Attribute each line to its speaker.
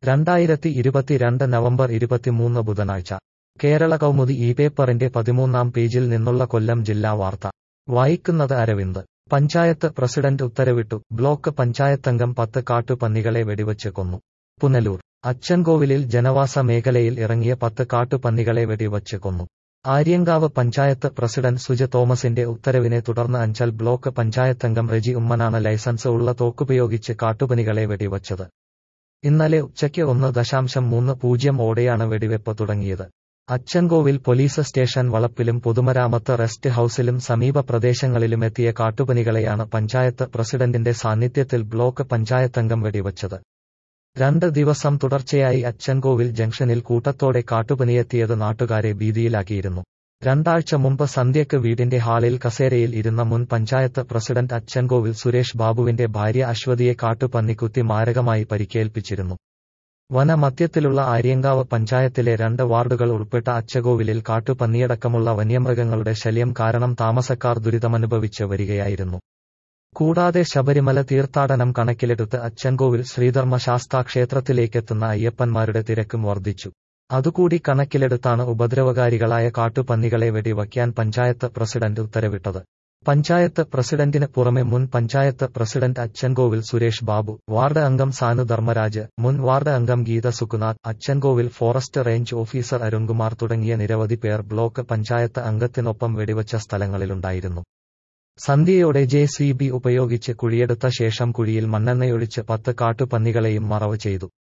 Speaker 1: രണ്ടായിരത്തി ഇരുപത്തിരണ്ട് നവംബർ ഇരുപത്തിമൂന്ന് ബുധനാഴ്ച കേരള കൗമുദി ഈ പേപ്പറിന്റെ പതിമൂന്നാം പേജിൽ നിന്നുള്ള കൊല്ലം ജില്ലാ വാർത്ത വായിക്കുന്നത് അരവിന്ദ് പഞ്ചായത്ത് പ്രസിഡന്റ് ഉത്തരവിട്ടു ബ്ലോക്ക് പഞ്ചായത്തംഗം പത്ത് കാട്ടുപന്നികളെ വെടിവച്ച് കൊന്നു പുനലൂർ അച്ചൻകോവിലിൽ ജനവാസ മേഖലയിൽ ഇറങ്ങിയ പത്ത് കാട്ടുപന്നികളെ വെടിവച്ച് കൊന്നു ആര്യങ്കാവ് പഞ്ചായത്ത് പ്രസിഡന്റ് സുജ തോമസിന്റെ ഉത്തരവിനെ തുടർന്ന് അഞ്ചൽ ബ്ലോക്ക് പഞ്ചായത്തംഗം റെജി ഉമ്മനാണ് ലൈസൻസ് ഉള്ള തോക്കുപയോഗിച്ച് കാട്ടുപന്നികളെ വെടിവച്ചത് ഇന്നലെ ഉച്ചയ്ക്ക് ഒന്ന് ദശാംശം മൂന്ന് പൂജ്യം ഓടെയാണ് വെടിവെപ്പ് തുടങ്ങിയത് അച്ചൻകോവിൽ പോലീസ് സ്റ്റേഷൻ വളപ്പിലും പൊതുമരാമത്ത് റെസ്റ്റ് ഹൌസിലും സമീപ പ്രദേശങ്ങളിലുമെത്തിയ കാട്ടുപനികളെയാണ് പഞ്ചായത്ത് പ്രസിഡന്റിന്റെ സാന്നിധ്യത്തിൽ ബ്ലോക്ക് പഞ്ചായത്തംഗം വെടിവച്ചത് രണ്ട് ദിവസം തുടർച്ചയായി അച്ചൻകോവിൽ ജംഗ്ഷനിൽ കൂട്ടത്തോടെ കാട്ടുപനിയെത്തിയത് നാട്ടുകാരെ ഭീതിയിലാക്കിയിരുന്നു രണ്ടാഴ്ച മുമ്പ് സന്ധ്യയ്ക്ക് വീടിന്റെ ഹാളിൽ കസേരയിൽ ഇരുന്ന മുൻ പഞ്ചായത്ത് പ്രസിഡന്റ് അച്ചൻകോവിൽ സുരേഷ് ബാബുവിന്റെ ഭാര്യ അശ്വതിയെ കാട്ടുപന്നിക്കുത്തി മാരകമായി പരിക്കേൽപ്പിച്ചിരുന്നു വനമധ്യത്തിലുള്ള ആര്യങ്കാവ് പഞ്ചായത്തിലെ രണ്ട് വാർഡുകൾ ഉൾപ്പെട്ട അച്ചകോവിലിൽ കാട്ടുപന്നിയടക്കമുള്ള വന്യമൃഗങ്ങളുടെ ശല്യം കാരണം താമസക്കാർ ദുരിതമനുഭവിച്ച് വരികയായിരുന്നു കൂടാതെ ശബരിമല തീർത്ഥാടനം കണക്കിലെടുത്ത് അച്ചൻകോവിൽ ശ്രീധർമ്മ ശാസ്താ ക്ഷേത്രത്തിലേക്കെത്തുന്ന അയ്യപ്പന്മാരുടെ തിരക്കും വർദ്ധിച്ചു അതുകൂടി കണക്കിലെടുത്താണ് ഉപദ്രവകാരികളായ കാട്ടുപന്നികളെ വെടിവയ്ക്കാൻ പഞ്ചായത്ത് പ്രസിഡന്റ് ഉത്തരവിട്ടത് പഞ്ചായത്ത് പ്രസിഡന്റിന് പുറമെ മുൻ പഞ്ചായത്ത് പ്രസിഡന്റ് അച്ചൻകോവിൽ സുരേഷ് ബാബു വാർഡ് അംഗം സാനു ധർമ്മരാജ് മുൻ വാർഡ് അംഗം Geetha Sukunath Achankovil forest range officer Arunkumar തുടങ്ങിയ നിരവധി പേർ ബ്ലോക്ക് പഞ്ചായത്ത് അംഗത്തിനൊപ്പം വെടിവച്ച സ്ഥലങ്ങളിലുണ്ടായിരുന്നു സന്ധ്യയോടെ ജെ സി ബി ഉപയോഗിച്ച് കുഴിയെടുത്ത ശേഷം കുഴിയിൽ മണ്ണെണ്ണയൊഴിച്ച് പത്ത് കാട്ടുപന്നികളെയും മറവ് ചെയ്തു